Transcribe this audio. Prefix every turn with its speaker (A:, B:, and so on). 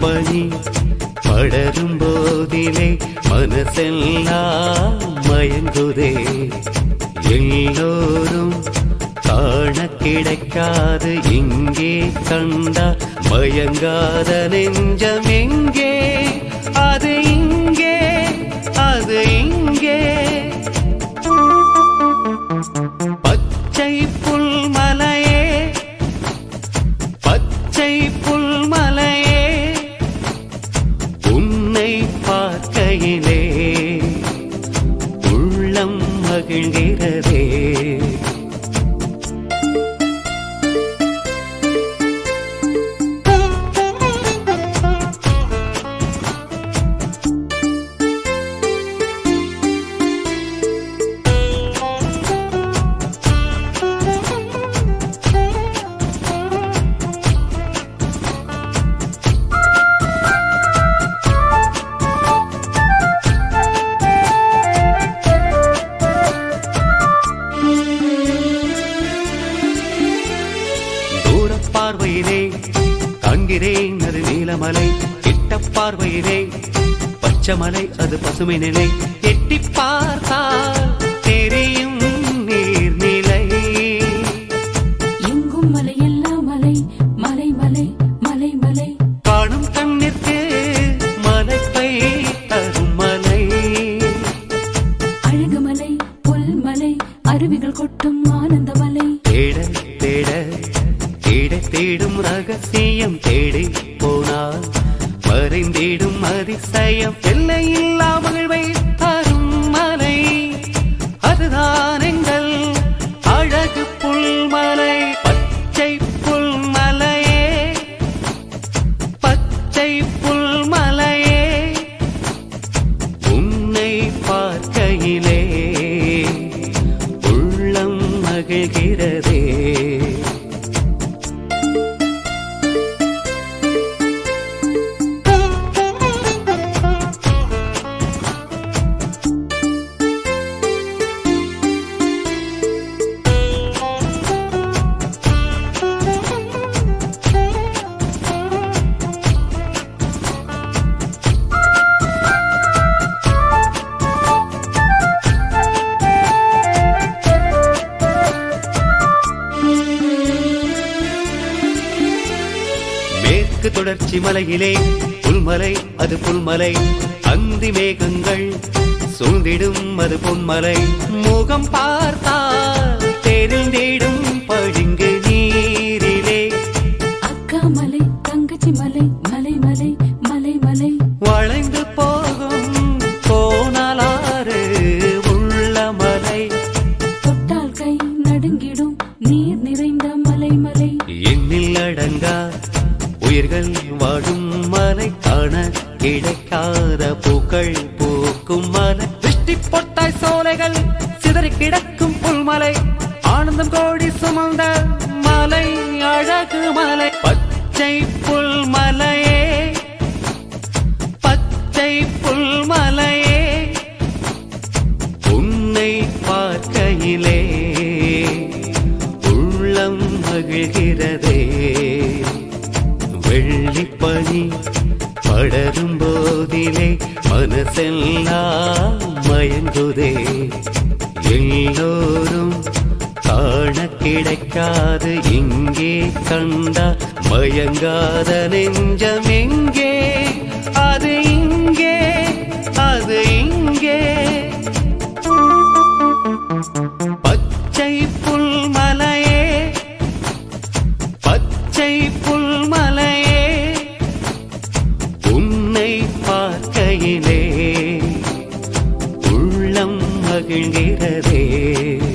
A: பனி படரும் போதிலே மனசெல்லாம் மயங்குதே எல்லோரும் காண கிடைக்காது இங்கே கண்டா மயங்காத நெஞ்சம் எங்கே அது இங்கே அது இங்கே பச்சை புல்மலையே பச்சை புல்மலையே உன்னை பார்க்கையிலே உள்ளம் மகிழ்கிறதே தூர பார்வையிலே காண்கிறேன் அது நீலமலை கிட்ட பார்வையிலே பச்சைமலை அது பசுமை நிலை எட்டி பார்த்தால் தெரியும் நீர்நிலை
B: எங்கும் மலையெல்லாம் மலை மலை மலை மலை மலை
A: காணும் கண்ணிற்கு மலைப்பை தரும் மலை
B: அழகு மலை புல் மலை அருவிகள் கொட்டும் ஆனந்த மலை
A: தேட தேட தேட தேடும் ரகசியம் தேடி போனால் மறைந்திடும் அதிசயம் எல்லையில்லா மகிழ்வை தரும் மலை அதுதான் எங்கள் அழகு புல்மலை பச்சை புல்மலையே பச்சை புல்மலையே உன்னை பார்க்கையிலே உள்ளம் மகிழ்கிறதே மேற்கு தொடர்ச்சி மலையிலே புல்மலை அது புல்மலை அந்தி மேகங்கள் சூழ்ந்திடும் அது பொன்மலை முகம் பார்த்தால் தெரிந்திடும் பழுங்கு நீரிலே
B: அக்கா மலை தங்கச்சி மலை மலை மலை மலை மலை
A: வளைந்து போகும் கோணலாறு உள்ள மலை
B: தொட்டால் கை நடுங்கிடும் நீர் நிறைந்த மலை மலை
A: எண்ணில் அடங்கா உயிர்கள் வாடும் மலை காண கிடைக்காத பூக்கள் பூக்கும் மலை திருஷ்டி பொட்டாய் சோலைகள் சிதறி கிடக்கும் புல்மலை ஆனந்தம் கோடி சுமந்த மலை அழகு மலை பச்சை புல்மலையே பச்சை புல்மலையே உன்னை பார்க்கையிலே உள்ளம் மகிழ்கிறதே வெள்ளிப்பனி படரும் போதிலே மனசெல்லாம் மயங்குதே எல்லோரும் காண கிடைக்காது இங்கே கண்டா மயங்காத நெஞ்சம் எங்கே அது இங்கே அது இங்கே பச்சை புல்மலையே பச்சை புல்மலையே உன்னை பார்க்கையிலே உள்ளம் மகிழ்கிறதே